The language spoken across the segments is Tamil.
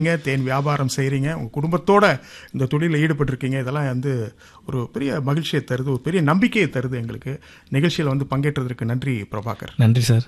நீங்க தேன் வியாபாரம் செய்கிறீங்க உங்கள் குடும்பத்தோட இந்த தொழிலில் ஈடுபட்டிருக்கீங்க இதெல்லாம் வந்து ஒரு பெரிய மகிழ்ச்சியை தருது ஒரு பெரிய நம்பிக்கையை தருது எங்களுக்கு நிகழ்ச்சியில் வந்து பங்கேற்றதற்கு நன்றி பிரபாகர் நன்றி சார்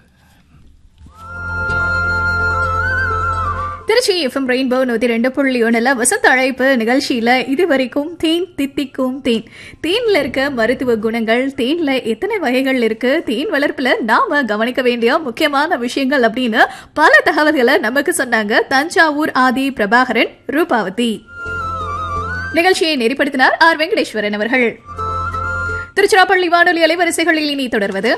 திருச்சி எஃப்எம் ரெயின்போ நூத்தி ரெண்டு புள்ளி ஒண்ணுல வசந்த அழைப்பு நிகழ்ச்சியில இது வரைக்கும் தேன் தித்திக்கும் தேன் தேன்ல இருக்க மருத்துவ குணங்கள் தேன்ல எத்தனை வகைகள் இருக்கு தேன் வளர்ப்புல நாம கவனிக்க வேண்டிய முக்கியமான விஷயங்கள் அப்படின்னு பல தகவல்களை நமக்கு சொன்னாங்க தஞ்சாவூர் ஆதி பிரபாகரன் ரூபாவதி நிகழ்ச்சியை நெறிப்படுத்தினார் ஆர் வெங்கடேஸ்வரன் அவர்கள் திருச்சிராப்பள்ளி வானொலி அலைவரிசைகளில் இனி தொடர்வது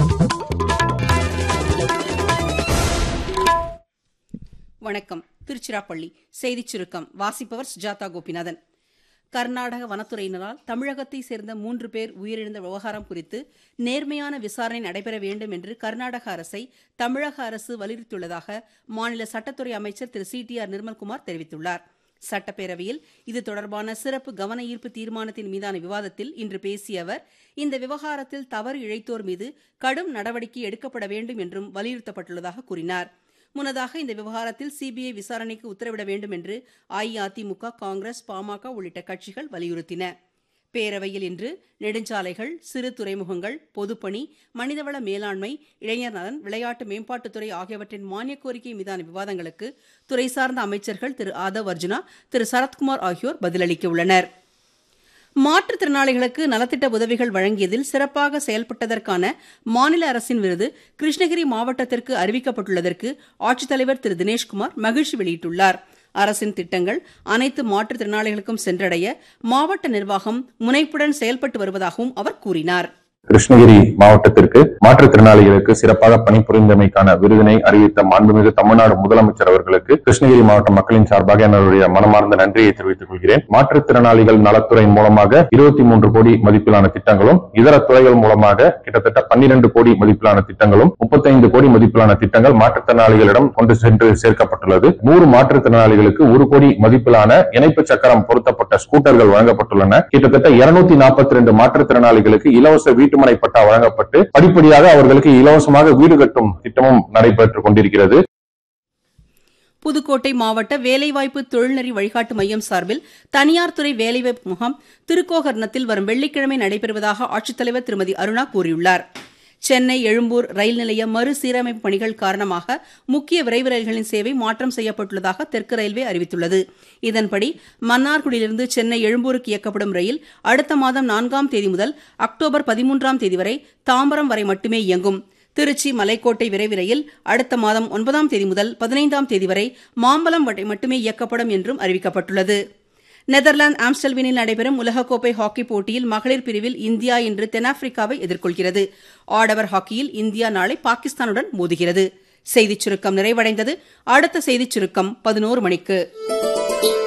வணக்கம் திருச்சிராப்பள்ளி செய்திச் சுருக்கம் வாசிப்பவர் சுஜாதா கோபிநாதன் கர்நாடக வனத்துறையினரால் தமிழகத்தை சேர்ந்த மூன்று பேர் உயிரிழந்த விவகாரம் குறித்து நேர்மையான விசாரணை நடைபெற வேண்டும் என்று கர்நாடக அரசை தமிழக அரசு வலியுறுத்தியுள்ளதாக மாநில சட்டத்துறை அமைச்சர் திரு சி டி ஆர் நிர்மல்குமார் தெரிவித்துள்ளார் சட்டப்பேரவையில் இது தொடர்பான சிறப்பு கவன ஈர்ப்பு தீர்மானத்தின் மீதான விவாதத்தில் இன்று பேசிய அவர் இந்த விவகாரத்தில் தவறு இழைத்தோர் மீது கடும் நடவடிக்கை எடுக்கப்பட வேண்டும் என்றும் வலியுறுத்தப்பட்டுள்ளதாக கூறினார் முன்னதாக இந்த விவகாரத்தில் சிபிஐ விசாரணைக்கு உத்தரவிட வேண்டும் என்று அஇஅதிமுக காங்கிரஸ் பாமக உள்ளிட்ட கட்சிகள் வலியுறுத்தின பேரவையில் இன்று நெடுஞ்சாலைகள் சிறு துறைமுகங்கள் பொதுப்பணி மனிதவள மேலாண்மை இளைஞர் நலன் விளையாட்டு மேம்பாட்டுத்துறை ஆகியவற்றின் மானிய கோரிக்கை மீதான விவாதங்களுக்கு துறை சார்ந்த அமைச்சர்கள் திரு ஆதவ் அர்ஜுனா திரு சரத்குமார் ஆகியோர் பதிலளிக்க உள்ளனர் மாற்றுத்திறனாளிகளுக்கு நலத்திட்ட உதவிகள் வழங்கியதில் சிறப்பாக செயல்பட்டதற்கான மாநில அரசின் விருது கிருஷ்ணகிரி மாவட்டத்திற்கு அறிவிக்கப்பட்டுள்ளதற்கு ஆட்சித்தலைவர் திரு தினேஷ்குமார் மகிழ்ச்சி வெளியிட்டுள்ளார் அரசின் திட்டங்கள் அனைத்து மாற்றுத்திறனாளிகளுக்கும் சென்றடைய மாவட்ட நிர்வாகம் முனைப்புடன் செயல்பட்டு வருவதாகவும் அவர் கூறினார் கிருஷ்ணகிரி மாவட்டத்திற்கு மாற்றுத்திறனாளிகளுக்கு சிறப்பாக பணிபுரிந்தமைக்கான விருதினை அறிவித்த மாண்புமிகு தமிழ்நாடு முதலமைச்சர் அவர்களுக்கு கிருஷ்ணகிரி மாவட்ட மக்களின் சார்பாக என்னுடைய மனமார்ந்த நன்றியை தெரிவித்துக் கொள்கிறேன் மாற்றுத்திறனாளிகள் நலத்துறை மூலமாக இருபத்தி மூன்று கோடி மதிப்பிலான திட்டங்களும் இதர துறைகள் மூலமாக கிட்டத்தட்ட பன்னிரண்டு கோடி மதிப்பிலான திட்டங்களும் முப்பத்தைந்து கோடி மதிப்பிலான திட்டங்கள் மாற்றுத்திறனாளிகளிடம் கொண்டு சென்று சேர்க்கப்பட்டுள்ளது நூறு மாற்றுத்திறனாளிகளுக்கு ஒரு கோடி மதிப்பிலான இணைப்பு சக்கரம் பொருத்தப்பட்ட ஸ்கூட்டர்கள் வழங்கப்பட்டுள்ளன கிட்டத்தட்ட இருநூத்தி நாற்பத்தி ரெண்டு மாற்றுத்திறனாளிகளுக்கு இலவச வீட்டுமனை பட்டா வழங்கப்பட்டு படிப்படியாக அவர்களுக்கு இலவசமாக வீடு கட்டும் திட்டமும் நடைபெற்றுக் கொண்டிருக்கிறது புதுக்கோட்டை மாவட்ட வேலைவாய்ப்பு தொழில்நெறி வழிகாட்டு மையம் சார்பில் தனியார் துறை வேலைவாய்ப்பு முகாம் திருக்கோகர்ணத்தில் வரும் வெள்ளிக்கிழமை நடைபெறுவதாக ஆட்சித்தலைவர் திருமதி அருணா கூறியுள்ளார் சென்னை எழும்பூர் ரயில் நிலைய மறுசீரமைப்பு பணிகள் காரணமாக முக்கிய விரைவு ரயில்களின் சேவை மாற்றம் செய்யப்பட்டுள்ளதாக தெற்கு ரயில்வே அறிவித்துள்ளது இதன்படி மன்னார்குடியிலிருந்து சென்னை எழும்பூருக்கு இயக்கப்படும் ரயில் அடுத்த மாதம் நான்காம் தேதி முதல் அக்டோபர் பதிமூன்றாம் தேதி வரை தாம்பரம் வரை மட்டுமே இயங்கும் திருச்சி மலைக்கோட்டை விரைவு ரயில் அடுத்த மாதம் ஒன்பதாம் தேதி முதல் பதினைந்தாம் தேதி வரை மாம்பலம் வரை மட்டுமே இயக்கப்படும் என்றும் அறிவிக்கப்பட்டுள்ளது நெதர்லாந்து ஆம்ஸ்டல்வினில் நடைபெறும் உலகக்கோப்பை ஹாக்கி போட்டியில் மகளிர் பிரிவில் இந்தியா இன்று தென்னாப்பிரிக்காவை எதிர்கொள்கிறது ஆடவர் ஹாக்கியில் இந்தியா நாளை பாகிஸ்தானுடன் மோதுகிறது செய்திச் சுருக்கம் நிறைவடைந்தது அடுத்த செய்திச் சுருக்கம் பதினோரு மணிக்கு